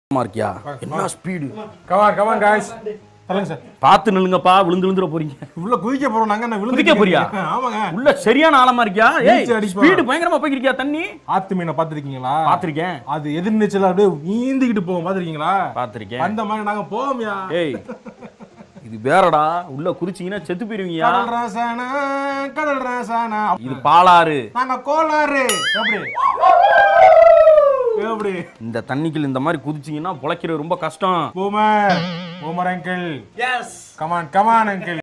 பயங்கரமா இருக்கியா என்ன ஸ்பீடு கமான் கமான் காய்ஸ் சொல்லுங்க சார் பார்த்து நில்லுங்கப்பா விழுந்து விழுந்துற போறீங்க உள்ள குதிக்க போறோம் நாங்க என்ன விழுந்து குதிக்க போறியா? ஆமாங்க உள்ள சரியான ஆழமா இருக்கியா ஏய் நீச்சல் அடிப்பா. ஸ்பீடு பயங்கரமா போய்க்கிறியா தண்ணி ஆத்து மீனை பாத்திருக்கீங்களா பாத்திருக்கேன் அது எதிர் நீச்சல் அப்படியே நீந்திக்கிட்டு போவோம் பாத்திருக்கீங்களா பாத்திருக்கேன் அந்த மாதிரி நாங்க போவோம்யா ஏய் இது வேறடா உள்ள குறிச்சிங்கன்னா செத்து போயிருவீங்கயா கடல் ராசானா கடல் ராசானா இது பாலாறு நாங்க கோளாறு எப்படி எப்படி இந்த தண்ணிக்குள்ள இந்த மாதிரி குதிச்சீங்கன்னா பொழைக்கிறது ரொம்ப கஷ்டம் boomer boomer uncle yes come on come on uncle